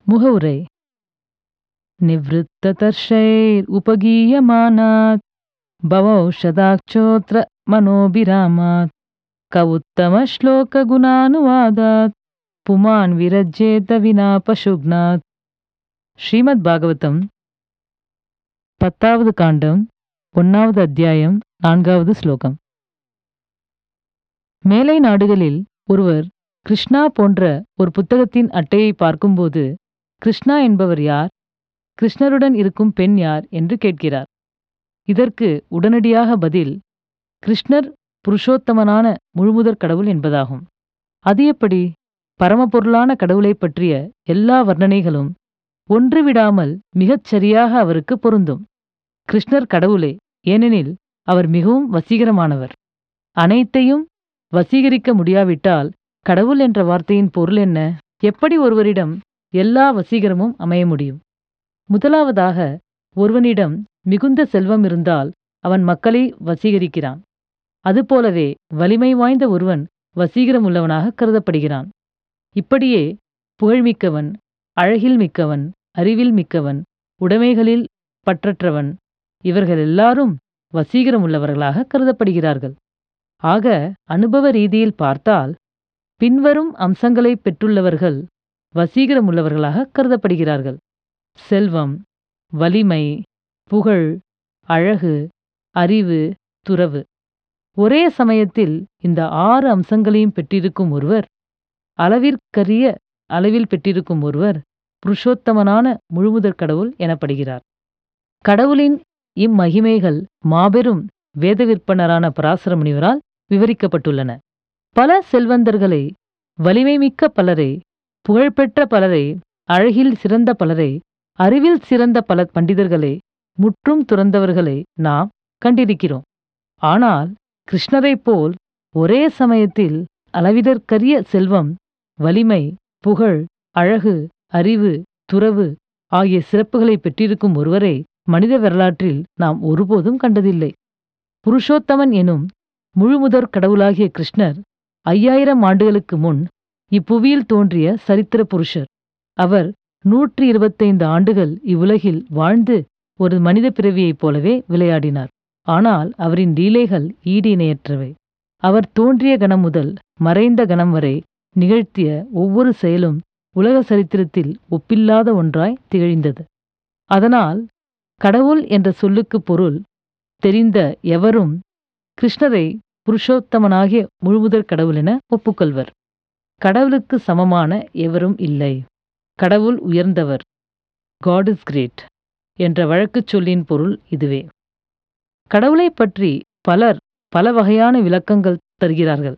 முகவுரை நிவృత్తதர்ஷைர் உபகீயமானாத் பவௌஷதாக்ஷோத்ர மனோபிராமாத் க உத்தம ஸ்லோக குணானுவாதாத் புமான் விரஜ்யேத வினா பசுக்னாத் ஸ்ரீமத் பாகவதம் பத்தாவது காண்டம் ஒன்னாவது அத்தியாயம் நான்காவது ஸ்லோகம் மேலை நாடுகளில் ஒருவர் கிருஷ்ணா போன்ற ஒரு புத்தகத்தின் அட்டையை பார்க்கும்போது கிருஷ்ணா என்பவர் யார் கிருஷ்ணருடன் இருக்கும் பெண் யார் என்று கேட்கிறார் இதற்கு உடனடியாக பதில் கிருஷ்ணர் புருஷோத்தமனான முழுமுதற் கடவுள் என்பதாகும் அது எப்படி பரமபொருளான கடவுளைப் பற்றிய எல்லா வர்ணனைகளும் ஒன்று விடாமல் மிகச் சரியாக அவருக்கு பொருந்தும் கிருஷ்ணர் கடவுளே ஏனெனில் அவர் மிகவும் வசீகரமானவர் அனைத்தையும் வசீகரிக்க முடியாவிட்டால் கடவுள் என்ற வார்த்தையின் பொருள் என்ன எப்படி ஒருவரிடம் எல்லா வசீகரமும் அமைய முடியும் முதலாவதாக ஒருவனிடம் மிகுந்த செல்வம் இருந்தால் அவன் மக்களை வசீகரிக்கிறான் அதுபோலவே வலிமை வாய்ந்த ஒருவன் வசீகரம் உள்ளவனாக கருதப்படுகிறான் இப்படியே புகழ்மிக்கவன் அழகில் மிக்கவன் அறிவில் மிக்கவன் உடைமைகளில் பற்றற்றவன் இவர்கள் எல்லாரும் வசீகரம் உள்ளவர்களாக கருதப்படுகிறார்கள் ஆக அனுபவ ரீதியில் பார்த்தால் பின்வரும் அம்சங்களை பெற்றுள்ளவர்கள் வசீகரமுள்ளவர்களாக கருதப்படுகிறார்கள் செல்வம் வலிமை புகழ் அழகு அறிவு துறவு ஒரே சமயத்தில் இந்த ஆறு அம்சங்களையும் பெற்றிருக்கும் ஒருவர் அளவிற்கரிய அளவில் பெற்றிருக்கும் ஒருவர் புருஷோத்தமனான முழுமுதற் கடவுள் எனப்படுகிறார் கடவுளின் இம்மகிமைகள் மாபெரும் வேத விற்பனரான பராசர முனிவரால் விவரிக்கப்பட்டுள்ளன பல செல்வந்தர்களை வலிமைமிக்க பலரை புகழ்பெற்ற பலரை அழகில் சிறந்த பலரை அறிவில் சிறந்த பல பண்டிதர்களை முற்றும் துறந்தவர்களை நாம் கண்டிருக்கிறோம் ஆனால் கிருஷ்ணரைப் போல் ஒரே சமயத்தில் அளவிடற்கரிய செல்வம் வலிமை புகழ் அழகு அறிவு துறவு ஆகிய சிறப்புகளை பெற்றிருக்கும் ஒருவரை மனித வரலாற்றில் நாம் ஒருபோதும் கண்டதில்லை புருஷோத்தமன் எனும் முழுமுதற் கடவுளாகிய கிருஷ்ணர் ஐயாயிரம் ஆண்டுகளுக்கு முன் இப்புவியில் தோன்றிய சரித்திர புருஷர் அவர் நூற்றி இருபத்தைந்து ஆண்டுகள் இவ்வுலகில் வாழ்ந்து ஒரு மனித பிறவியைப் போலவே விளையாடினார் ஆனால் அவரின் லீலைகள் ஈடு இணையற்றவை அவர் தோன்றிய கணம் முதல் மறைந்த கணம் வரை நிகழ்த்திய ஒவ்வொரு செயலும் உலக சரித்திரத்தில் ஒப்பில்லாத ஒன்றாய் திகழ்ந்தது அதனால் கடவுள் என்ற சொல்லுக்கு பொருள் தெரிந்த எவரும் கிருஷ்ணரை புருஷோத்தமனாகிய முழுமுதற் கடவுள் என ஒப்புக்கொள்வர் கடவுளுக்கு சமமான எவரும் இல்லை கடவுள் உயர்ந்தவர் காட் இஸ் கிரேட் என்ற வழக்குச் சொல்லின் பொருள் இதுவே கடவுளைப் பற்றி பலர் பல வகையான விளக்கங்கள் தருகிறார்கள்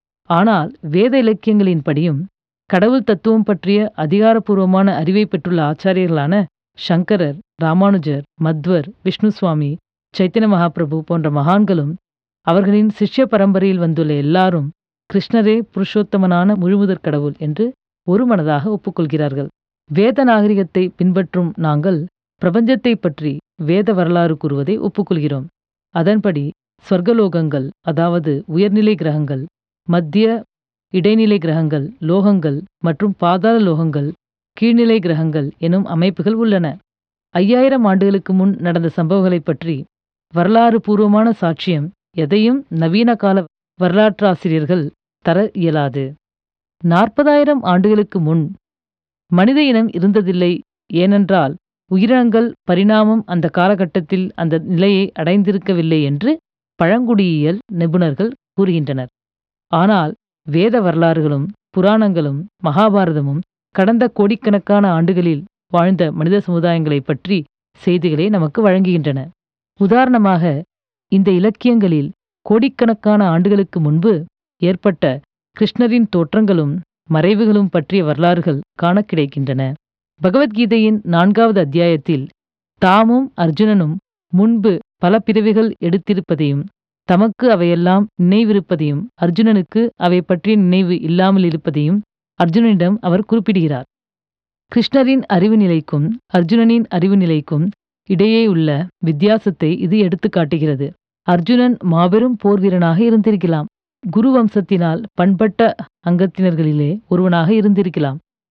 ஆனால் வேத இலக்கியங்களின்படியும் கடவுள் தத்துவம் பற்றிய அதிகாரப்பூர்வமான அறிவை பெற்றுள்ள ஆச்சாரியர்களான சங்கரர் ராமானுஜர் மத்வர் விஷ்ணு சுவாமி சைத்தன்ய மகாபிரபு போன்ற மகான்களும் அவர்களின் சிஷ்ய பரம்பரையில் வந்துள்ள எல்லாரும் கிருஷ்ணரே புருஷோத்தமனான முழுமுதற் கடவுள் என்று ஒரு மனதாக ஒப்புக்கொள்கிறார்கள் வேத நாகரிகத்தை பின்பற்றும் நாங்கள் பிரபஞ்சத்தை பற்றி வேத வரலாறு கூறுவதை ஒப்புக்கொள்கிறோம் அதன்படி ஸ்வர்கலோகங்கள் அதாவது உயர்நிலை கிரகங்கள் மத்திய இடைநிலை கிரகங்கள் லோகங்கள் மற்றும் பாதாள லோகங்கள் கீழ்நிலை கிரகங்கள் எனும் அமைப்புகள் உள்ளன ஐயாயிரம் ஆண்டுகளுக்கு முன் நடந்த சம்பவங்களைப் பற்றி வரலாறு பூர்வமான சாட்சியம் எதையும் நவீன கால வரலாற்றாசிரியர்கள் தர இயலாது நாற்பதாயிரம் ஆண்டுகளுக்கு முன் மனித இனம் இருந்ததில்லை ஏனென்றால் உயிரினங்கள் பரிணாமம் அந்த காலகட்டத்தில் அந்த நிலையை அடைந்திருக்கவில்லை என்று பழங்குடியியல் நிபுணர்கள் கூறுகின்றனர் ஆனால் வேத வரலாறுகளும் புராணங்களும் மகாபாரதமும் கடந்த கோடிக்கணக்கான ஆண்டுகளில் வாழ்ந்த மனித சமுதாயங்களைப் பற்றி செய்திகளை நமக்கு வழங்குகின்றன உதாரணமாக இந்த இலக்கியங்களில் கோடிக்கணக்கான ஆண்டுகளுக்கு முன்பு ஏற்பட்ட கிருஷ்ணரின் தோற்றங்களும் மறைவுகளும் பற்றிய வரலாறுகள் காண கிடைக்கின்றன பகவத்கீதையின் நான்காவது அத்தியாயத்தில் தாமும் அர்ஜுனனும் முன்பு பல பிறவிகள் எடுத்திருப்பதையும் தமக்கு அவையெல்லாம் நினைவிருப்பதையும் அர்ஜுனனுக்கு அவை பற்றிய நினைவு இல்லாமல் இருப்பதையும் அர்ஜுனனிடம் அவர் குறிப்பிடுகிறார் கிருஷ்ணரின் அறிவு நிலைக்கும் அர்ஜுனனின் அறிவு நிலைக்கும் இடையே உள்ள வித்தியாசத்தை இது எடுத்துக் காட்டுகிறது அர்ஜுனன் மாபெரும் போர் வீரனாக இருந்திருக்கலாம் குரு வம்சத்தினால் பண்பட்ட அங்கத்தினர்களிலே ஒருவனாக இருந்திருக்கலாம்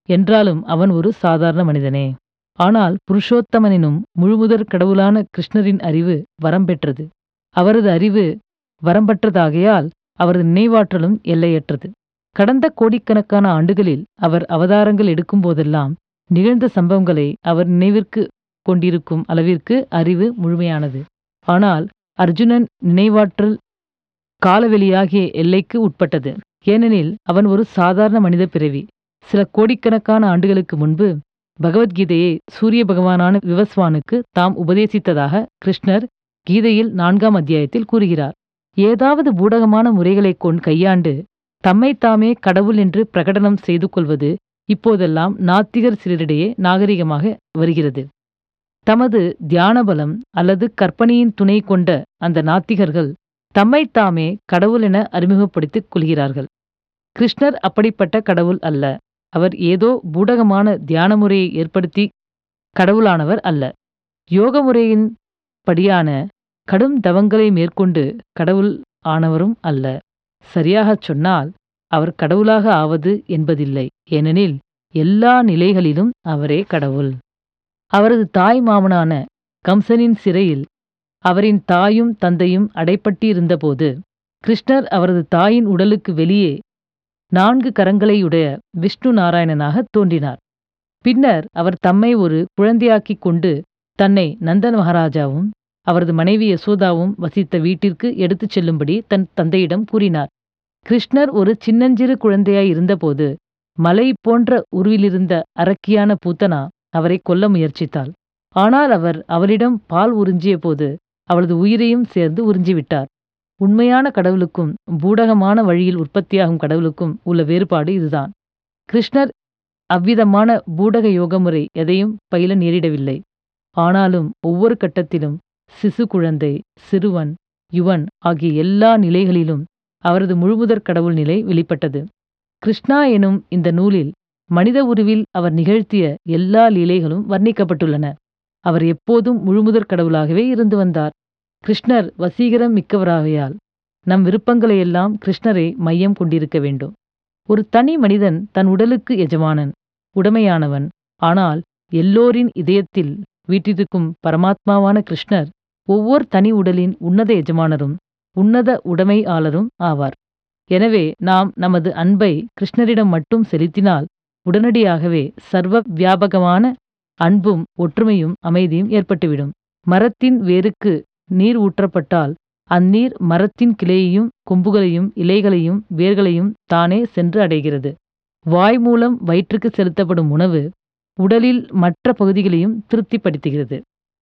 என்றாலும் அவன் ஒரு சாதாரண மனிதனே ஆனால் புருஷோத்தமனினும் முழுமுதற் கடவுளான கிருஷ்ணரின் அறிவு வரம்பெற்றது அவரது அறிவு வரம்பற்றதாகையால் அவரது நினைவாற்றலும் எல்லையற்றது கடந்த கோடிக்கணக்கான ஆண்டுகளில் அவர் அவதாரங்கள் எடுக்கும் போதெல்லாம் நிகழ்ந்த சம்பவங்களை அவர் நினைவிற்கு கொண்டிருக்கும் அளவிற்கு அறிவு முழுமையானது ஆனால் அர்ஜுனன் நினைவாற்றல் காலவெளியாகிய எல்லைக்கு உட்பட்டது ஏனெனில் அவன் ஒரு சாதாரண மனித பிறவி சில கோடிக்கணக்கான ஆண்டுகளுக்கு முன்பு பகவத்கீதையை சூரிய பகவானான விவஸ்வானுக்கு தாம் உபதேசித்ததாக கிருஷ்ணர் கீதையில் நான்காம் அத்தியாயத்தில் கூறுகிறார் ஏதாவது பூடகமான முறைகளைக் கொண்டு கையாண்டு தம்மைத்தாமே கடவுள் என்று பிரகடனம் செய்து கொள்வது இப்போதெல்லாம் நாத்திகர் சிலரிடையே நாகரிகமாக வருகிறது தமது தியான பலம் அல்லது கற்பனையின் துணை கொண்ட அந்த நாத்திகர்கள் தம்மைத்தாமே கடவுள் என அறிமுகப்படுத்திக் கொள்கிறார்கள் கிருஷ்ணர் அப்படிப்பட்ட கடவுள் அல்ல அவர் ஏதோ பூடகமான தியான முறையை ஏற்படுத்தி கடவுளானவர் அல்ல யோக முறையின் படியான கடும் தவங்களை மேற்கொண்டு கடவுள் ஆனவரும் அல்ல சரியாகச் சொன்னால் அவர் கடவுளாக ஆவது என்பதில்லை ஏனெனில் எல்லா நிலைகளிலும் அவரே கடவுள் அவரது தாய் மாமனான கம்சனின் சிறையில் அவரின் தாயும் தந்தையும் அடைப்பட்டிருந்தபோது கிருஷ்ணர் அவரது தாயின் உடலுக்கு வெளியே நான்கு கரங்களையுடைய விஷ்ணு நாராயணனாக தோன்றினார் பின்னர் அவர் தம்மை ஒரு குழந்தையாக்கிக் கொண்டு தன்னை நந்தன் மகாராஜாவும் அவரது மனைவி யசோதாவும் வசித்த வீட்டிற்கு எடுத்துச் செல்லும்படி தன் தந்தையிடம் கூறினார் கிருஷ்ணர் ஒரு சின்னஞ்சிறு குழந்தையாய் இருந்தபோது மலை போன்ற உருவிலிருந்த அரக்கியான பூத்தனா அவரை கொல்ல முயற்சித்தாள் ஆனால் அவர் அவளிடம் பால் உறிஞ்சிய போது அவளது உயிரையும் சேர்ந்து உறிஞ்சிவிட்டார் உண்மையான கடவுளுக்கும் பூடகமான வழியில் உற்பத்தியாகும் கடவுளுக்கும் உள்ள வேறுபாடு இதுதான் கிருஷ்ணர் அவ்விதமான பூடக யோக முறை எதையும் பயில நேரிடவில்லை ஆனாலும் ஒவ்வொரு கட்டத்திலும் சிசு குழந்தை சிறுவன் யுவன் ஆகிய எல்லா நிலைகளிலும் அவரது முழுமுதற் கடவுள் நிலை வெளிப்பட்டது கிருஷ்ணா எனும் இந்த நூலில் மனித உருவில் அவர் நிகழ்த்திய எல்லா லீலைகளும் வர்ணிக்கப்பட்டுள்ளன அவர் எப்போதும் முழுமுதற் கடவுளாகவே இருந்து வந்தார் கிருஷ்ணர் வசீகரம் மிக்கவராகையால் நம் விருப்பங்களையெல்லாம் கிருஷ்ணரை மையம் கொண்டிருக்க வேண்டும் ஒரு தனி மனிதன் தன் உடலுக்கு எஜமானன் உடமையானவன் ஆனால் எல்லோரின் இதயத்தில் வீட்டிருக்கும் பரமாத்மாவான கிருஷ்ணர் ஒவ்வொரு தனி உடலின் உன்னத எஜமானரும் உன்னத உடைமையாளரும் ஆவார் எனவே நாம் நமது அன்பை கிருஷ்ணரிடம் மட்டும் செலுத்தினால் உடனடியாகவே சர்வ வியாபகமான அன்பும் ஒற்றுமையும் அமைதியும் ஏற்பட்டுவிடும் மரத்தின் வேருக்கு நீர் ஊற்றப்பட்டால் அந்நீர் மரத்தின் கிளையையும் கொம்புகளையும் இலைகளையும் வேர்களையும் தானே சென்று அடைகிறது வாய் மூலம் வயிற்றுக்கு செலுத்தப்படும் உணவு உடலில் மற்ற பகுதிகளையும் திருப்திப்படுத்துகிறது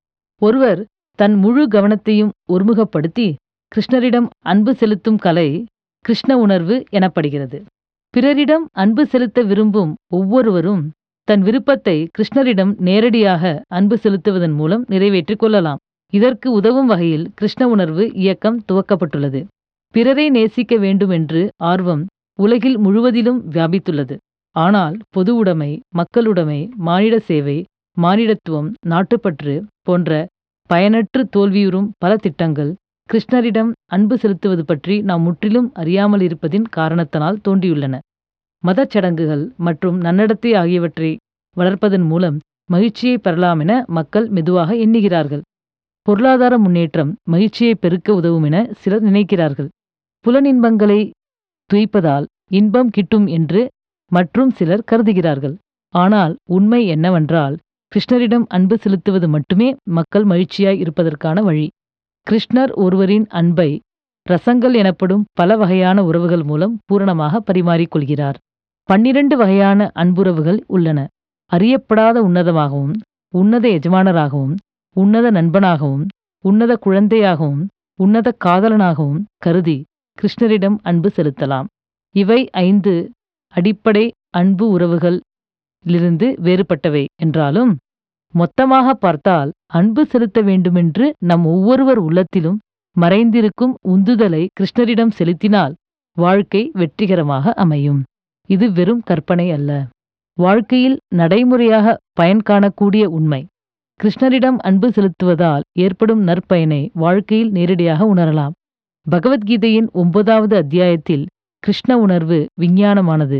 ஒருவர் தன் முழு கவனத்தையும் ஒருமுகப்படுத்தி கிருஷ்ணரிடம் அன்பு செலுத்தும் கலை கிருஷ்ண உணர்வு எனப்படுகிறது பிறரிடம் அன்பு செலுத்த விரும்பும் ஒவ்வொருவரும் தன் விருப்பத்தை கிருஷ்ணரிடம் நேரடியாக அன்பு செலுத்துவதன் மூலம் நிறைவேற்றிக் கொள்ளலாம் இதற்கு உதவும் வகையில் கிருஷ்ண உணர்வு இயக்கம் துவக்கப்பட்டுள்ளது பிறரை நேசிக்க வேண்டுமென்று ஆர்வம் உலகில் முழுவதிலும் வியாபித்துள்ளது ஆனால் பொது உடைமை மக்களுடைமை மானிட சேவை மானிடத்துவம் நாட்டுப்பற்று போன்ற பயனற்று தோல்வியுறும் பல திட்டங்கள் கிருஷ்ணரிடம் அன்பு செலுத்துவது பற்றி நாம் முற்றிலும் அறியாமல் இருப்பதின் காரணத்தினால் தோன்றியுள்ளன மதச் சடங்குகள் மற்றும் நன்னடத்தை ஆகியவற்றை வளர்ப்பதன் மூலம் மகிழ்ச்சியை பெறலாம் என மக்கள் மெதுவாக எண்ணுகிறார்கள் பொருளாதார முன்னேற்றம் மகிழ்ச்சியை பெருக்க உதவும் என சிலர் நினைக்கிறார்கள் புலனின்பங்களை துய்ப்பதால் இன்பம் கிட்டும் என்று மற்றும் சிலர் கருதுகிறார்கள் ஆனால் உண்மை என்னவென்றால் கிருஷ்ணரிடம் அன்பு செலுத்துவது மட்டுமே மக்கள் மகிழ்ச்சியாய் இருப்பதற்கான வழி கிருஷ்ணர் ஒருவரின் அன்பை ரசங்கள் எனப்படும் பல வகையான உறவுகள் மூலம் பூரணமாக பரிமாறிக்கொள்கிறார் பன்னிரண்டு வகையான அன்புறவுகள் உள்ளன அறியப்படாத உன்னதமாகவும் உன்னத எஜமானராகவும் உன்னத நண்பனாகவும் உன்னத குழந்தையாகவும் உன்னத காதலனாகவும் கருதி கிருஷ்ணரிடம் அன்பு செலுத்தலாம் இவை ஐந்து அடிப்படை அன்பு உறவுகளிலிருந்து வேறுபட்டவை என்றாலும் மொத்தமாக பார்த்தால் அன்பு செலுத்த வேண்டுமென்று நம் ஒவ்வொருவர் உள்ளத்திலும் மறைந்திருக்கும் உந்துதலை கிருஷ்ணரிடம் செலுத்தினால் வாழ்க்கை வெற்றிகரமாக அமையும் இது வெறும் கற்பனை அல்ல வாழ்க்கையில் நடைமுறையாக பயன் காணக்கூடிய உண்மை கிருஷ்ணரிடம் அன்பு செலுத்துவதால் ஏற்படும் நற்பயனை வாழ்க்கையில் நேரடியாக உணரலாம் பகவத்கீதையின் ஒன்பதாவது அத்தியாயத்தில் கிருஷ்ண உணர்வு விஞ்ஞானமானது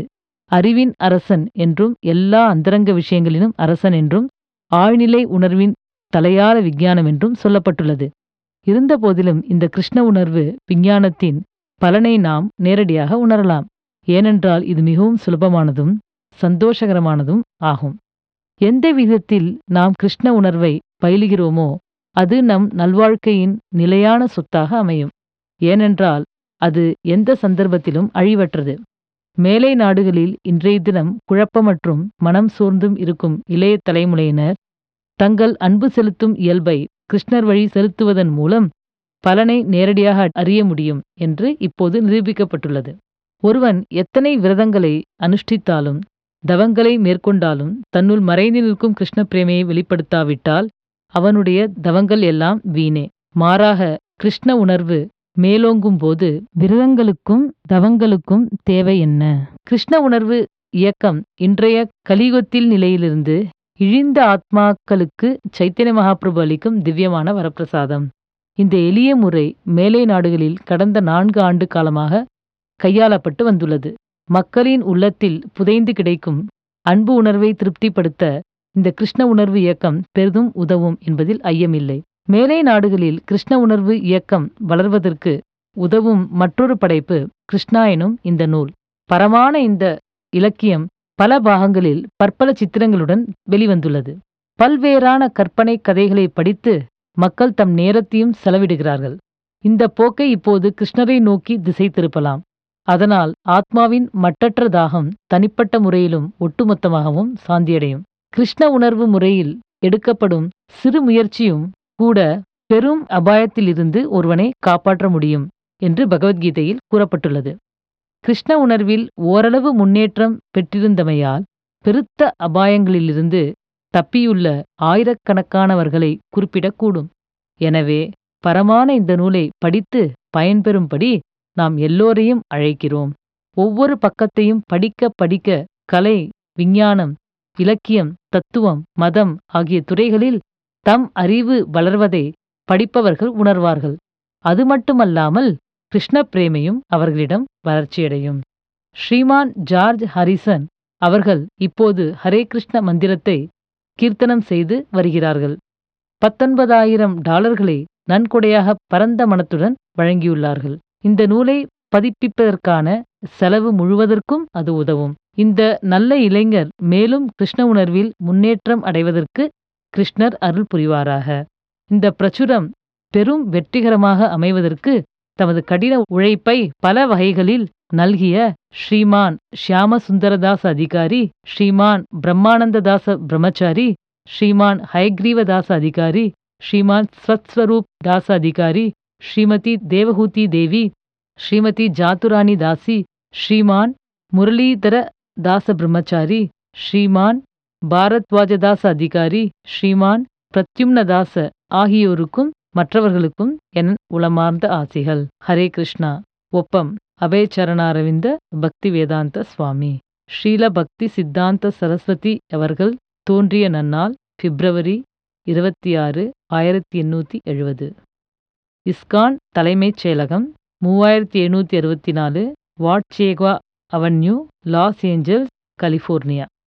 அறிவின் அரசன் என்றும் எல்லா அந்தரங்க விஷயங்களிலும் அரசன் என்றும் ஆழ்நிலை உணர்வின் தலையார விஞ்ஞானம் என்றும் சொல்லப்பட்டுள்ளது இருந்தபோதிலும் இந்த கிருஷ்ண உணர்வு விஞ்ஞானத்தின் பலனை நாம் நேரடியாக உணரலாம் ஏனென்றால் இது மிகவும் சுலபமானதும் சந்தோஷகரமானதும் ஆகும் எந்த விதத்தில் நாம் கிருஷ்ண உணர்வை பயிலுகிறோமோ அது நம் நல்வாழ்க்கையின் நிலையான சொத்தாக அமையும் ஏனென்றால் அது எந்த சந்தர்ப்பத்திலும் அழிவற்றது மேலை நாடுகளில் இன்றைய தினம் குழப்பமற்றும் மனம் சோர்ந்தும் இருக்கும் இளைய தலைமுறையினர் தங்கள் அன்பு செலுத்தும் இயல்பை கிருஷ்ணர் வழி செலுத்துவதன் மூலம் பலனை நேரடியாக அறிய முடியும் என்று இப்போது நிரூபிக்கப்பட்டுள்ளது ஒருவன் எத்தனை விரதங்களை அனுஷ்டித்தாலும் தவங்களை மேற்கொண்டாலும் தன்னுள் மறைந்து நிற்கும் கிருஷ்ண பிரேமையை வெளிப்படுத்தாவிட்டால் அவனுடைய தவங்கள் எல்லாம் வீணே மாறாக கிருஷ்ண உணர்வு மேலோங்கும் போது விரதங்களுக்கும் தவங்களுக்கும் தேவை என்ன கிருஷ்ண உணர்வு இயக்கம் இன்றைய கலியுகத்தில் நிலையிலிருந்து இழிந்த ஆத்மாக்களுக்கு சைத்தன்ய மகாபிரபு அளிக்கும் திவ்யமான வரப்பிரசாதம் இந்த எளிய முறை மேலை நாடுகளில் கடந்த நான்கு ஆண்டு காலமாக கையாளப்பட்டு வந்துள்ளது மக்களின் உள்ளத்தில் புதைந்து கிடைக்கும் அன்பு உணர்வை திருப்திப்படுத்த இந்த கிருஷ்ண உணர்வு இயக்கம் பெரிதும் உதவும் என்பதில் ஐயமில்லை மேலை நாடுகளில் கிருஷ்ண உணர்வு இயக்கம் வளர்வதற்கு உதவும் மற்றொரு படைப்பு கிருஷ்ணா எனும் இந்த நூல் பரமான இந்த இலக்கியம் பல பாகங்களில் பற்பல சித்திரங்களுடன் வெளிவந்துள்ளது பல்வேறான கற்பனை கதைகளை படித்து மக்கள் தம் நேரத்தையும் செலவிடுகிறார்கள் இந்த போக்கை இப்போது கிருஷ்ணரை நோக்கி திசை திருப்பலாம் அதனால் ஆத்மாவின் மட்டற்ற தாகம் தனிப்பட்ட முறையிலும் ஒட்டுமொத்தமாகவும் சாந்தியடையும் கிருஷ்ண உணர்வு முறையில் எடுக்கப்படும் சிறு முயற்சியும் கூட பெரும் அபாயத்திலிருந்து ஒருவனை காப்பாற்ற முடியும் என்று பகவத்கீதையில் கூறப்பட்டுள்ளது கிருஷ்ண உணர்வில் ஓரளவு முன்னேற்றம் பெற்றிருந்தமையால் பெருத்த அபாயங்களிலிருந்து தப்பியுள்ள ஆயிரக்கணக்கானவர்களை குறிப்பிடக்கூடும் எனவே பரமான இந்த நூலை படித்து பயன்பெறும்படி நாம் எல்லோரையும் அழைக்கிறோம் ஒவ்வொரு பக்கத்தையும் படிக்க படிக்க கலை விஞ்ஞானம் இலக்கியம் தத்துவம் மதம் ஆகிய துறைகளில் தம் அறிவு வளர்வதை படிப்பவர்கள் உணர்வார்கள் அது மட்டுமல்லாமல் கிருஷ்ண பிரேமையும் அவர்களிடம் வளர்ச்சியடையும் ஸ்ரீமான் ஜார்ஜ் ஹரிசன் அவர்கள் இப்போது ஹரே கிருஷ்ண மந்திரத்தை கீர்த்தனம் செய்து வருகிறார்கள் பத்தொன்பதாயிரம் டாலர்களை நன்கொடையாக பரந்த மனத்துடன் வழங்கியுள்ளார்கள் இந்த நூலை பதிப்பிப்பதற்கான செலவு முழுவதற்கும் அது உதவும் இந்த நல்ல இளைஞர் மேலும் கிருஷ்ண உணர்வில் முன்னேற்றம் அடைவதற்கு கிருஷ்ணர் அருள் புரிவாராக இந்த பிரச்சுரம் பெரும் வெற்றிகரமாக அமைவதற்கு தமது கடின உழைப்பை பல வகைகளில் நல்கிய ஸ்ரீமான் ஷியாம சுந்தரதாஸ் அதிகாரி ஸ்ரீமான் பிரம்மானந்ததாச பிரம்மச்சாரி ஸ்ரீமான் ஹயக்ரீவதாச அதிகாரி ஸ்ரீமான் ஸ்வத்ஸ்வரூப் தாச அதிகாரி ஸ்ரீமதி தேவஹூதி தேவி ஸ்ரீமதி ஜாத்துராணி தாசி ஸ்ரீமான் முரளீதர தாச பிரம்மச்சாரி ஸ்ரீமான் பாரத்வாஜதாச அதிகாரி ஸ்ரீமான் பிரத்யும்னதாச ஆகியோருக்கும் மற்றவர்களுக்கும் என் உளமார்ந்த ஆசிகள் ஹரே கிருஷ்ணா ஒப்பம் அபயச்சரணாரவிந்த பக்தி வேதாந்த சுவாமி ஸ்ரீல பக்தி சித்தாந்த சரஸ்வதி அவர்கள் தோன்றிய நன்னாள் பிப்ரவரி இருபத்தி ஆறு ஆயிரத்தி எண்ணூற்றி எழுபது இஸ்கான் தலைமைச் செயலகம் மூவாயிரத்தி எழுநூற்றி அறுபத்தி நாலு Watseka avenue Los Angeles California